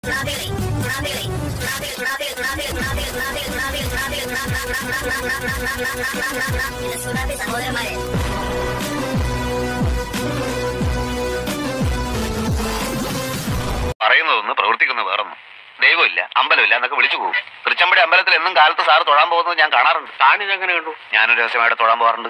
സഹോദരന്മാരെ പറയുന്നതൊന്ന് പ്രവർത്തിക്കുന്ന വേറൊന്നും ദൈവമില്ല അമ്പലമില്ല എന്നൊക്കെ വിളിച്ചു പോകും തൃച്ചമ്പടി അമ്പലത്തിൽ എന്നും കാലത്ത് സാറ് തൊഴാൻ പോകുന്നത് ഞാൻ കാണാറുണ്ട് താനിതെങ്ങനെ കണ്ടു ഞാനൊരു രഹസ്യമായിട്ട് തൊഴാൻ പോകാറുണ്ട്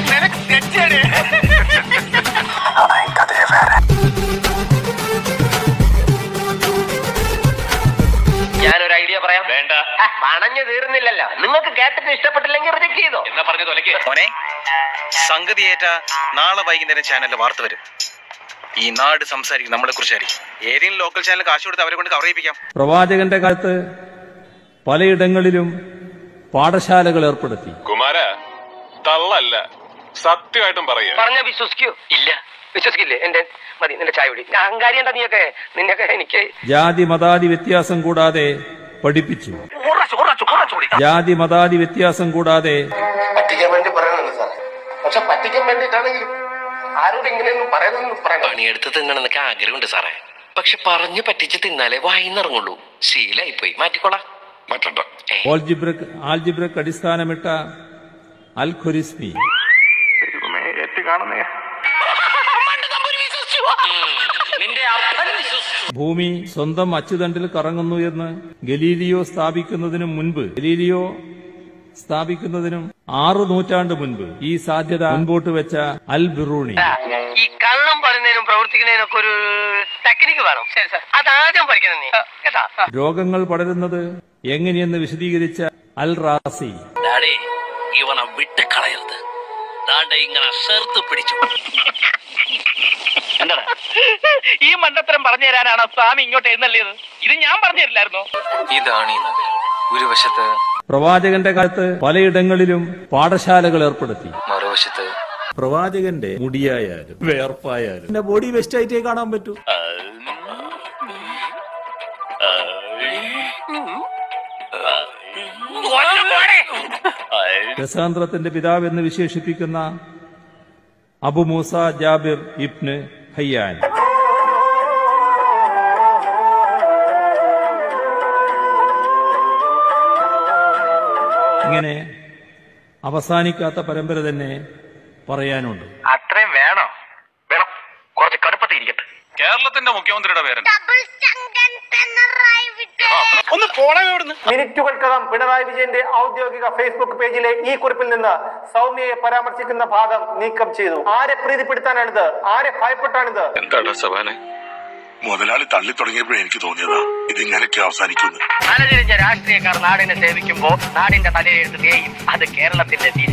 ഞാനൊരു ഐഡിയ പറയാം വേണ്ട ഹ, പണഞ്ഞു തീർന്നില്ലല്ലോ നിങ്ങൾക്ക് കേട്ടിട്ട് ഇഷ്ടപ്പെട്ടില്ലെങ്കിൽ റിജക്ട് ചെയ്തോ എന്നാ പറഞ്ഞു തൊലക്ക് മോനെ സംഗതിയേറ്റ നാളെ വൈകുന്നേരം ചാനലിൽ വാർത്ത വരും ഈ നാട് സംസാരിക്കും നമ്മളെ കുറിച്ചായിരിക്കും ഏതെങ്കിലും ലോക്കൽ ചാനൽ കാശ് കൊടുത്ത് അവരെ കൊണ്ട് കവർ ചെയ്യിപ്പിക്കാം പ്രവാചകന്റെ കാലത്ത് പലയിടങ്ങളിലും പാഠശാലകൾ ഏർപ്പെടുത്തി കുമാര തള്ളല്ല സത്യമായിട്ടും പറയുക പറഞ്ഞ വിശ്വസിക്കൂ ഇല്ല വിശ്വസിക്കില്ലേ എന്റെ മതി നിന്റെ ചായ കുടി അഹങ്കാരി എന്താ നീയൊക്കെ നിന്നൊക്കെ എനിക്ക് ജാതി മതാതി വ്യത്യാസം കൂടാതെ പഠിപ്പിച്ചു ജാതി മതാതി വ്യത്യാസം കൂടാതെ പറ്റിക്കാൻ വേണ്ടി പറയുന്നുണ്ട് സാർ പക്ഷെ പറ്റിക്കാൻ വേണ്ടിയിട്ടാണെങ്കിലും ആരോട് ഇങ്ങനെയൊന്നും പറയുന്നൊന്നും പറയണം പണിയെടുത്ത് തിന്നണമെന്നൊക്കെ ആഗ്രഹമുണ്ട് സാറേ പക്ഷെ പറഞ്ഞു പറ്റിച്ച് തിന്നാലേ വായിന്നിറങ്ങുള്ളൂ ശീലായി പോയി മാറ്റിക്കോളാം മറ്റണ്ട ഓൾജിബ്രക് ആൽജിബ്രക് അടിസ്ഥാനമിട്ട അൽ ഖുരിസ്മി നിന്റെ അപ്പൻ വിശ്വസിച്ചു ഭൂമി സ്വന്തം അച്ചുതണ്ടിൽ കറങ്ങുന്നു എന്ന് ഗലീലിയോ സ്ഥാപിക്കുന്നതിനും മുൻപ് ഗലീലിയോ സ്ഥാപിക്കുന്നതിനും ആറു നൂറ്റാണ്ട് മുൻപ് ഈ സാധ്യത മുൻപോട്ട് വെച്ച അൽ ബിറൂണി ഈ കള്ളം പറയുന്നതിനും പ്രവർത്തിക്കുന്നതിനും ഒക്കെ ഒരു ടെക്നിക്ക് വേണം ശരി സാർ അതാദ്യം പഠിക്കണം നീ കേട്ടാ രോഗങ്ങൾ പടരുന്നത് എങ്ങനെയെന്ന് വിശദീകരിച്ച അൽ റാസി ഡാഡി ഇവനെ വിട്ട് കളയരുത് ദാണ്ടെ ഇങ്ങനെ ചേർത്ത് പിടിച്ചു എന്താടാ ഈ മണ്ടത്തരം പറഞ്ഞു തരാനാണ് സ്വാമി ഇങ്ങോട്ട് എഴുന്നള്ളിയത് ഇത് ഞാൻ പറഞ്ഞു തരില്ലായിരുന്നോ ഇതാണ് ഈ നഗരം ഒരു വശത്ത് പ്രവാചകന്റെ കാലത്ത് പലയിടങ്ങളിലും പാഠശാലകൾ ഏർപ്പെടുത്തി മറുവശത്ത് പ്രവാചകന്റെ മുടിയായാലും വേർപ്പായാലും എന്റെ ബോഡി വെസ്റ്റ് ആയിട്ടേ കാണാൻ പറ്റൂ രസാന്ത്രത്തിന്റെ പിതാവ് എന്ന് വിശേഷിപ്പിക്കുന്ന Abu Musa Jabir ibn Hayyan ഇങ്ങനെ അവസാനിക്കാത്ത പരമ്പര തന്നെ പറയാനുണ്ട് അത്രയും വേണോ വേണം കുറച്ച് കടുപ്പത്തിൽ ഇരിക്കട്ടെ കേരളത്തിന്റെ മുഖ്യമന്ത്രിയുടെ പേരൻ ഒന്ന് പോണേ ഇവിടുന്ന് മിനിറ്റുകൾക്കകം പിണറായി വിജയന്റെ ഔദ്യോഗിക ഫേസ്ബുക്ക് പേജിലെ ഈ കുറിപ്പിൽ നിന്ന് സൗമ്യയെ പരാമർശിക്കുന്ന ഭാഗം നീക്കം ചെയ്തു ആരെ പ്രീതിപ്പെടുത്താനാണിത് ആരെ ഭയപ്പെട്ടാണിത് എന്താടാ സവാനെ മുതലാളി തള്ളി തുടങ്ങിയപ്പോഴേ എനിക്ക് തോന്നിയതാ ഇതിങ്ങനെയൊക്കെ അവസാനിക്കുന്നു തലതിരിഞ്ഞ രാഷ്ട്രീയക്കാർ നാടിനെ സേവിക്കുമ്പോ നാടിന്റെ തലയെഴുത്ത് തേയും അത് കേരളത്തിന്റെ തിരി